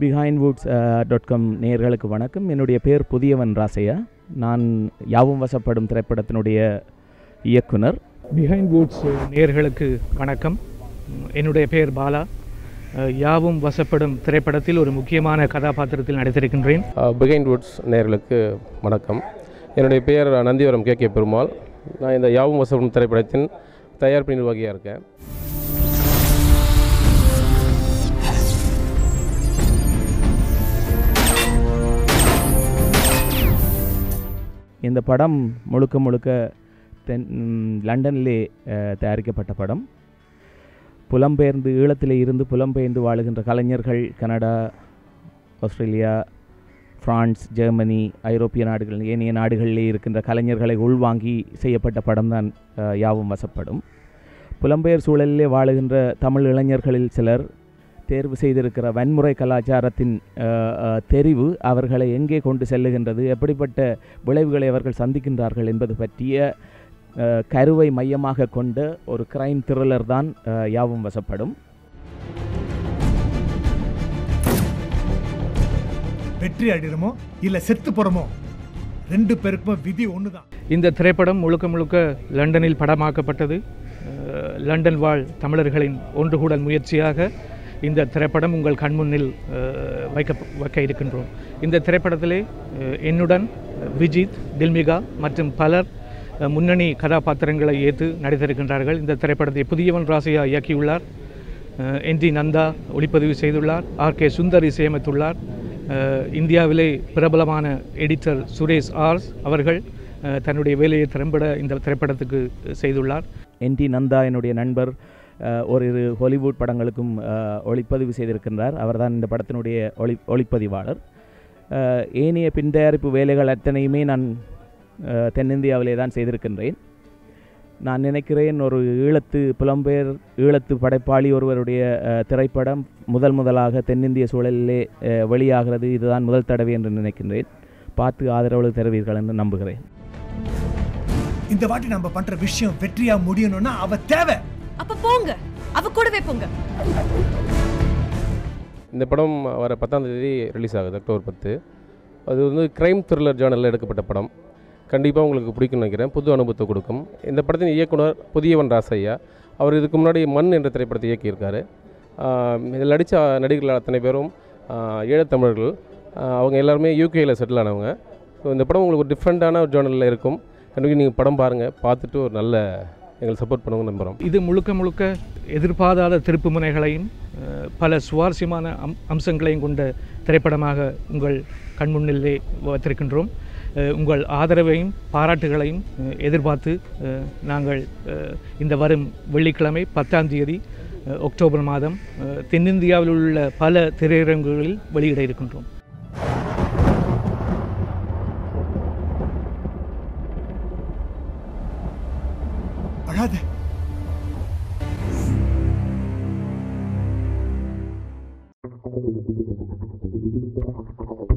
behind Woods dot com நேயர்களுக்கு வணக்கம் என்னுடைய பேர் புதியவன் ராசையா நான் யாவும் வசப்படும் திரைப்படத்தினுடைய இயக்குனர் பிஹைண்ட் வுட்ஸ் நேயர்களுக்கு வணக்கம் என்னுடைய பெயர் பாலா அஹ், யாவும் வசப்படும் திரைப்படத்தில் ஒரு முக்கியமான கதாபாத்திரத்தில் நடித்திருக்கின்றேன் பிகைண்ட் வுட்ஸ் நேயர்களுக்கு வணக்கம் என்னுடைய பெயர் நந்திவரம் கே கே பெருமாள் நான் இந்த யாவும் வசப்படும் திரைப்படத்தின் தயாரிப்பு நிர்வாகியாக இருக்கேன் இந்த படம் முழுக்க முழுக்க தென் ம், லண்டனிலே அஹ், தயாரிக்கப்பட்ட படம் புலம்பெயர்ந்து ஈழத்திலே இருந்து புலம்பெயர்ந்து வாழுகின்ற கலைஞர்கள் கனடா ஆஸ்திரேலியா பிரான்ஸ் ஜெர்மனி ஐரோப்பிய நாடுகள் ஏனைய நாடுகளிலே இருக்கின்ற கலைஞர்களை உள்வாங்கி செய்யப்பட்ட படம் தான் யாவும் வசப்படும் புலம்பெயர் சூழலிலே வாழுகின்ற தமிழ் இளைஞர்களில் சிலர் தேர்வு செய்திருக்கிற வன்முறை கலாச்சாரத்தின் அஹ், அஹ், தெரிவு அவர்களை எங்கே கொண்டு செல்லுகின்றது எப்படிப்பட்ட விளைவுகளை அவர்கள் சந்திக்கின்றார்கள் என்பது பற்றிய அஹ், கருவை மையமாக கொண்ட ஒரு கிரைம் த்ரில்லர் தான் அஹ், யாவும் வசப்படும் வெற்றி அடைகிறோமோ இல்ல செத்து போறோமோ ரெண்டு பேருக்கும் விதி ஒண்ணுதான் இந்த திரைப்படம் முழுக்க முழுக்க லண்டனில் படமாக்கப்பட்டது அஹ், லண்டன் வாழ் தமிழர்களின் ஒன்றுகூடல் முயற்சியாக இந்த திரைப்படம் உங்கள் கண்முன்னில் அஹ், வைக்க வைக்க இருக்கின்றோம் இந்த திரைப்படத்திலே அஹ், என்னுடன் விஜித் தில்மிகா மற்றும் பலர் அஹ், முன்னணி கதாபாத்திரங்களை ஏற்று நடித்திருக்கின்றார்கள் இந்த திரைப்படத்தை புதியவன் ராசியா இயக்கியுள்ளார் என் டி நந்தா ஒளிப்பதிவு செய்துள்ளார் ஆர் கே சுந்தர் இசையமைத்துள்ளார் அஹ், இந்தியாவிலே பிரபலமான எடிட்டர் சுரேஷ் ஆர்ஸ் அவர்கள் அஹ், தன்னுடைய வேலையை திறம்பட இந்த திரைப்படத்துக்கு செய்துள்ளார் என்டி நந்தா என்னுடைய நண்பர் அஹ், ஓரிரு ஹாலிவுட் படங்களுக்கும் அஹ், ஒளிப்பதிவு செய்திருக்கின்றார் அவர்தான் இந்த படத்தினுடைய ஒளி ஒளிப்பதிவாளர் அஹ், ஏனைய பின் தயாரிப்பு வேலைகள் அத்தனையுமே நான் அஹ், தென்னிந்தியாவிலே தான் செய்திருக்கின்றேன் நான் நினைக்கிறேன் ஒரு ஈழத்து புலம்பெயர் ஈழத்து படைப்பாளி ஒருவருடைய அஹ், திரைப்படம் முதல் முதலாக தென்னிந்திய சூழலிலே அஹ், வெளியாகிறது இதுதான் முதல் தடவை என்று நினைக்கின்றேன் பார்த்து ஆதரவு தருவீர்கள் என்று நம்புகிறேன் இந்த வாட்டி நம்ம பண்ற விஷயம் வெற்றியா முடியணும்னா அவ தேவை அப்ப போங்க அவ கூடவே போங்க இந்த படம் வர பத்தாம் தேதி ரிலீஸ் ஆகுது அக்டோபர் பத்து அது வந்து கிரைம் த்ரில்லர் ஜேர்னலில் எடுக்கப்பட்ட படம் கண்டிப்பாக உங்களுக்கு பிடிக்கும்னு நினைக்கிறேன் புது அனுபவத்தை கொடுக்கும் இந்த படத்தின் இயக்குனர் புதியவன் ராசையா அவர் இதுக்கு முன்னாடி மண் என்ற திரைப்படத்தை இயக்கியிருக்காரு ஆஹ் இதில் நடித்த நடிகர்கள் அத்தனை பேரும் ஆஹ் ஈழத்தமிழர்கள் ஆஹ் அவங்க எல்லாருமே யூகேயில் செட்டில் ஆனவங்க ஸோ இந்த படம் உங்களுக்கு ஒரு டிஃப்ரெண்ட்டான ஒரு ஜேர்னலில் இருக்கும் கண்டிப்பாக நீங்கள் படம் பாருங்கள் பார்த்துட்டு ஒரு நல்ல எங்களுக்கு சப்போர்ட் பண்ணுவோம்னு நம்புகிறோம் இது முழுக்க முழுக்க எதிர்பாராத திருப்பு முனைகளையும் அஹ், பல சுவாரஸ்யமான அம் அம்சங்களையும் கொண்ட திரைப்படமாக உங்கள் கண்முன்னிலே வைத்திருக்கின்றோம் அஹ், உங்கள் ஆதரவையும் பாராட்டுகளையும் அஹ், எதிர்பார்த்து அஹ், நாங்கள் அஹ், இந்த வரும் வெள்ளிக்கிழமை பத்தாம் தேதி அஹ், அக்டோபர் மாதம் அஹ், தென்னிந்தியாவில் உள்ள பல திரையரங்குகளில் வெளியிட இருக்கின்றோம் அழாத